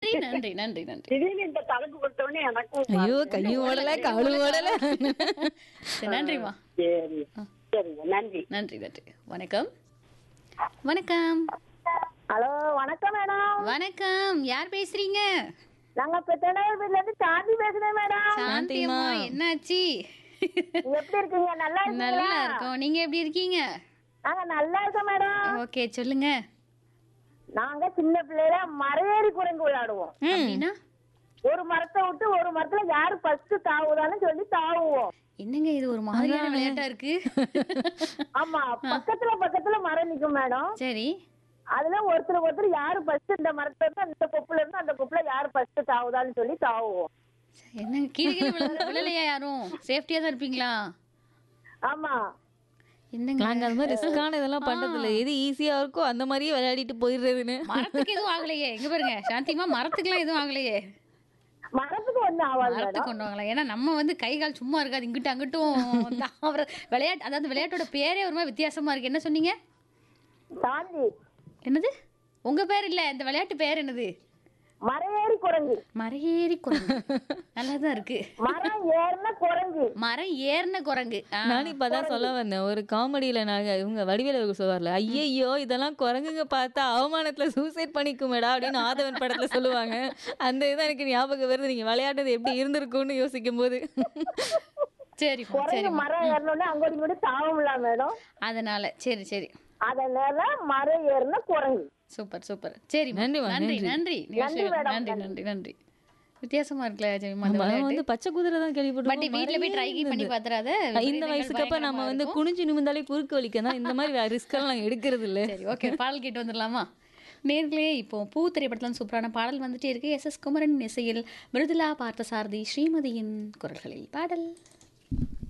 நன்றி நன்றி நன்றி நன்றி திடீர்னு இந்த தலைப்பு கொடுத்தோடனே எனக்கும் ஐயோ கையும் ஓடல காலும் ஓடல சரி, நன்றிம்மா சரி சரிங்க நன்றி நன்றி நன்றி வணக்கம் வணக்கம் ஹலோ வணக்கம் மேடம் வணக்கம் யார் பேசுறீங்க நாங்க பெத்தனையூர்ல இருந்து சாந்தி பேசுறேன் மேடம் சாந்தியம்மா என்னாச்சு எப்படி இருக்கீங்க நல்லா நல்லா இருக்கீங்களா இருக்கோம் நீங்க எப்படி இருக்கீங்க நாங்க நல்லா இருக்கோம் மேடம் ஓகே சொல்லுங்க நாங்க சின்ன பிள்ளைல மரையேறி குரங்கு விளையாடுவோம் அப்படின்னா ஒரு மரத்தை விட்டு ஒரு மரத்துல யாரு ஃபர்ஸ்ட் தாவுதான்னு சொல்லி தாவுவோம் என்னங்க இது ஒரு மாதிரியான விளையாட்டா இருக்கு ஆமா பக்கத்துல பக்கத்துல மரம் நிக்கும் மேடம் சரி அதுல ஒருத்தர் ஒருத்தர் யாரு ஃபர்ஸ்ட் இந்த மரத்துல இருந்து அந்த கொப்புல இருந்து அந்த கொப்புல யாரு ஃபர்ஸ்ட் தாவுதான்னு சொல்லி தாவுவோம் என்னங்க கீழே கீழே விழு- விழலையா யாரும் சேஃப்டியா தான் இருப்பீங்களா ஆமா என்னங்க நாங்க அது மாதிரி ரிஸ்கான இதெல்லாம் பண்றது இல்ல எது ஈஸியா இருக்கோ அந்த மாதிரியே விளையாடிட்டு போயிடுறதுன்னு மரத்துக்கு எதுவும் ஆகலையே எங்க பாருங்க சாந்திமா மரத்துக்குலாம் எதுவும் ஆகலையே மரத்துக்கு ஒண்ணு ஆகாது மேடம் மரத்துக்கு கொண்டு வாங்கலாம் ஏன்னா நம்ம வந்து கை கால் சும்மா இருக்காது இங்கிட்டு அங்கிட்டும் தாவர விளையாட்டு அதாவது விளையாட்டோட பேரே ஒரு மாதிரி வித்தியாசமா இருக்கு என்ன சொன்னீங்க சாந்தி என்னது உங்க பேர் இல்ல இந்த விளையாட்டு பேர் என்னது மரையேறி குரங்கு மரையேறி குரங்கு நல்லா தான் இருக்கு மரம் ஏறின குரங்கு மரம் ஏறின குரங்கு ஆ, நானும் இப்பதான் சொல்ல வந்தேன் ஒரு காமெடியில நாங்க இவங்க வடிவேல சொல்லுவார்ல ஐயையோ இதெல்லாம் குரங்குங்க பார்த்தா அவமானத்துல சூசைட் பண்ணிக்குமேடா அப்படின்னு ஆதவன் படத்துல சொல்லுவாங்க அந்த இதுதான் எனக்கு ஞாபகம் வருது நீங்க விளையாடுறது எப்படி இருந்திருக்கும்னு யோசிக்கும் போது சரிம்மா குரங்கு சரிம்மா மரம் ஏறினோடனே அங்கோடி இங்கோடி தாவும்ல மேடம் அதனால சரி சரி அதனால மரம் ஏறின குரங்கு சூப்பர் சூப்பர் சரி நன்றிம்மா, நன்றி நன்றி. நன்றி நிகழ்ச்சியில் நன்றி நன்றி நன்றி வித்தியாசமா இருக்குல்ல ஜெயமா அந்த நம்ம விளையாட்டு வந்து பச்சை குதிரை தான் பட் கேள்விப்பட்டோம் வீட்ல போய் ட்ரை நிறைய பண்ணி இருந்தது. பாத்துறாத இந்த வயசுக்கு அப்ப நம்ம வந்து குனிஞ்சு நிமிந்தாலே குறுக்கு வலிக்க தான் இந்த மாதிரி ரிஸ்க் எல்லாம் நாங்க எடுக்கிறது இல்ல சரி ஓகே பாடல் கேட்டு வந்துடலாமா நேர்களே இப்போ பூ திரைப்படத்துல சூப்பரான பாடல் வந்துட்டே இருக்கு எஸ் எஸ் குமரன் இசையில் மிருதுலா பார்த்தசாரதி ஸ்ரீமதியின் குரல்களில் பாடல்